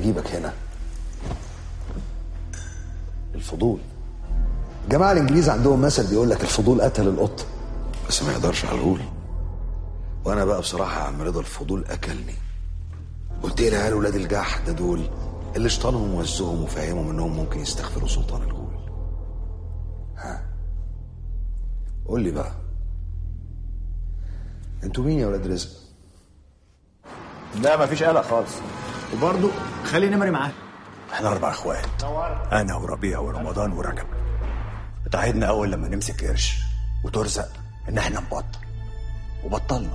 يجيبك هنا الفضول الجماعة الإنجليز عندهم مثل بيقول لك الفضول قتل القط بس ما يقدرش على الغول وأنا بقى بصراحة يا عم رضا الفضول أكلني قلت إيه العيال ولاد الجح ده دول اللي شطانهم ووزهم وفهمهم إنهم ممكن يستغفروا سلطان الغول ها قول لي بقى انتوا مين يا ولاد رزق؟ لا مفيش قلق خالص وبرضه خلي نمري معاه احنا اربع اخوات انا وربيع ورمضان ورجب اتعهدنا اول لما نمسك قرش وترزق ان احنا نبطل وبطلنا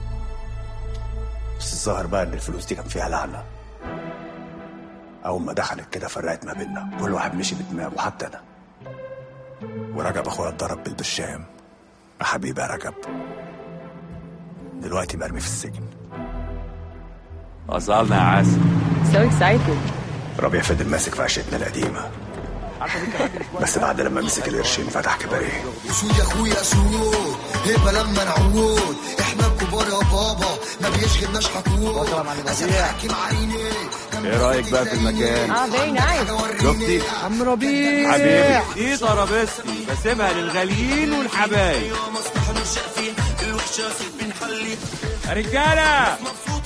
بس الظاهر بقى ان الفلوس دي كان فيها لعنه اول ما دخلت كده فرقت ما بيننا كل واحد مشي بدماغه حتى انا ورجب اخويا اتضرب بالبرشام يا حبيبي يا رجب دلوقتي مرمي في السجن وصلنا يا عسل So excited. ربيع فضل ماسك في عشتنا القديمه بس بعد لما مسك القرشين فتح كباريه شو يا اخويا شو هيبه لما نعود احنا الكبار يا بابا ما بيشغلناش حكومه لازم احكي مع عيني ايه رايك بقى في المكان Ah, very nice. شفتي عم ربيع حبيبي دي ترابيزتي بسيبها للغاليين والحبايب يا رجاله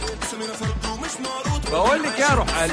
بقول لك يا روح قلبي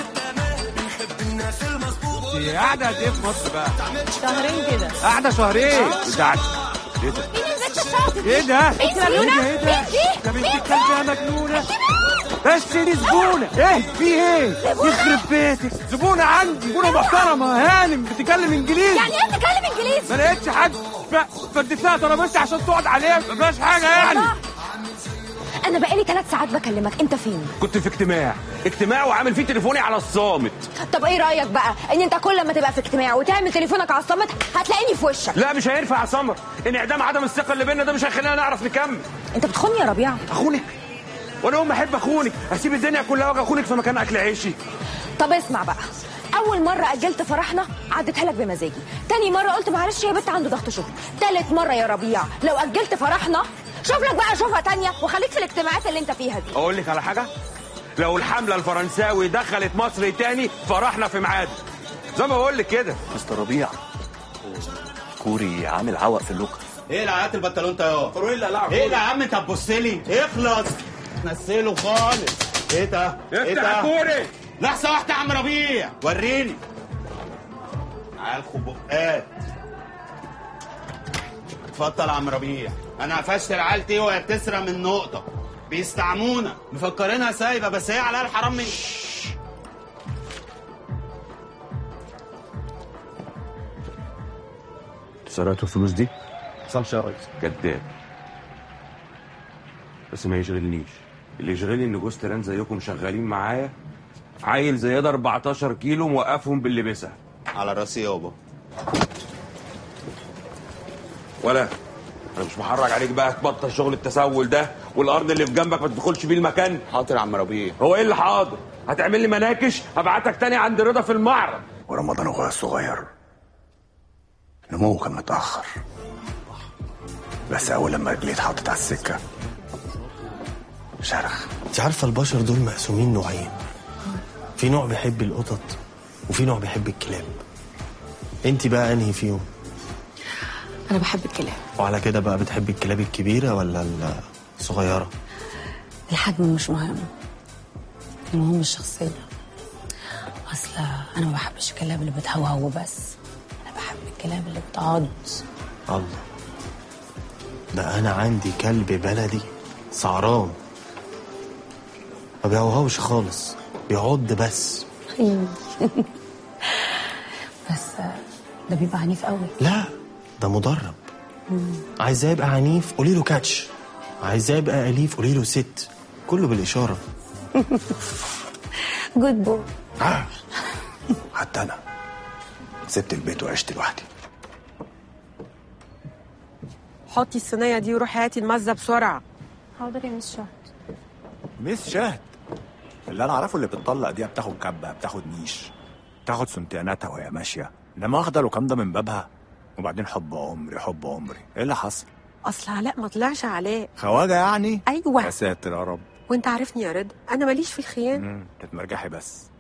انت قاعده قد ايه في مصر بقى شهرين كده قاعده شهرين بتاعتي ايه ده ايه ده انت مجنونة؟ ايه ده ده بنت الكلب يا مجنونه بس دي زبونه ايه في ايه يخرب بيتك زبونه عندي زبونه محترمه هانم بتتكلم انجليزي يعني ايه بتتكلم انجليزي؟ ما لقيتش حد ف- فديت لها ترابيزتي عشان تقعد عليها ما فيهاش حاجه يعني انا بقالي ثلاث ساعات بكلمك انت فين؟ كنت في اجتماع اجتماع وعامل فيه تليفوني على الصامت طب ايه رايك بقى ان انت كل ما تبقى في اجتماع وتعمل تليفونك على الصمت هتلاقيني في وشك لا مش هينفع يا سمر انعدام عدم الثقه اللي بيننا ده مش هيخلينا نعرف نكمل انت بتخوني يا ربيع اخونك وانا ام احب اخونك اسيب الدنيا كلها واجي اخونك في مكان اكل عيشي طب اسمع بقى اول مره اجلت فرحنا عديتها لك بمزاجي تاني مره قلت معلش يا بنت عنده ضغط شغل تالت مره يا ربيع لو اجلت فرحنا شوف لك بقى شوفها تانية وخليك في الاجتماعات اللي انت فيها دي اقول لك على حاجه لو الحمله الفرنساوي دخلت مصر تاني فرحنا في ميعاد زي ما بقول لك كده مستر ربيع كوري عامل عوق في اللوكر ايه العيات البنطلون ده يا فرويلا لا ايه ده يا عم انت تبص لي اخلص نزله خالص ايه ده ايه افتح ده كوري لحظه واحده يا عم ربيع وريني عيال خبقات اتفضل يا عم ربيع انا قفشت العيال دي وهي بتسرق من نقطه بيستعمونا مفكرينها سايبه بس هي عليها الحرام من سرقتوا الفلوس دي حصلش يا ريس كذاب بس ما يشغلنيش اللي يشغلني ان جوز تيران زيكم شغالين معايا عيل زي ده 14 كيلو موقفهم باللي بيسها على راسي يابا ولا انا مش محرج عليك بقى تبطل شغل التسول ده والارض اللي في جنبك ما تدخلش بيه المكان حاضر يا عم ربيع هو ايه اللي حاضر هتعمل لي مناكش هبعتك تاني عند رضا في المعرض ورمضان اخويا الصغير نموه كان متاخر بس اول لما رجلي اتحطت على السكه شرخ انت عارفه البشر دول مقسومين نوعين في نوع بيحب القطط وفي نوع بيحب الكلاب انت بقى انهي فيهم انا بحب الكلاب وعلى كده بقى بتحبي الكلاب الكبيره ولا الصغيره الحجم مش مهم المهم الشخصيه اصل انا ما بحبش الكلاب اللي بتهوهو بس انا بحب الكلاب اللي بتعض الله ده انا عندي كلب بلدي سعران ما بيهوهوش خالص بيعض بس بس ده بيبقى عنيف قوي لا ده مدرب عايزاه يبقى عنيف قولي له كاتش عايزاه يبقى اليف قولي له ست كله بالاشاره جود بوي آه. حتى انا سبت البيت وعشت لوحدي حطي الصينيه دي وروحي هاتي المزه بسرعه حاضر يا مس شهد ميس شهد اللي انا اعرفه اللي بتطلق دي بتاخد كبه بتاخد نيش بتاخد سنتياناتها وهي ماشيه انما واخده الوكام ده من بابها وبعدين حب عمري حب عمري ايه اللي حصل اصل علاء ما طلعش علاء خواجه يعني ايوه يا ساتر يا رب وانت عارفني يا رضا انا ماليش في الخيانه مم، تتمرجحي بس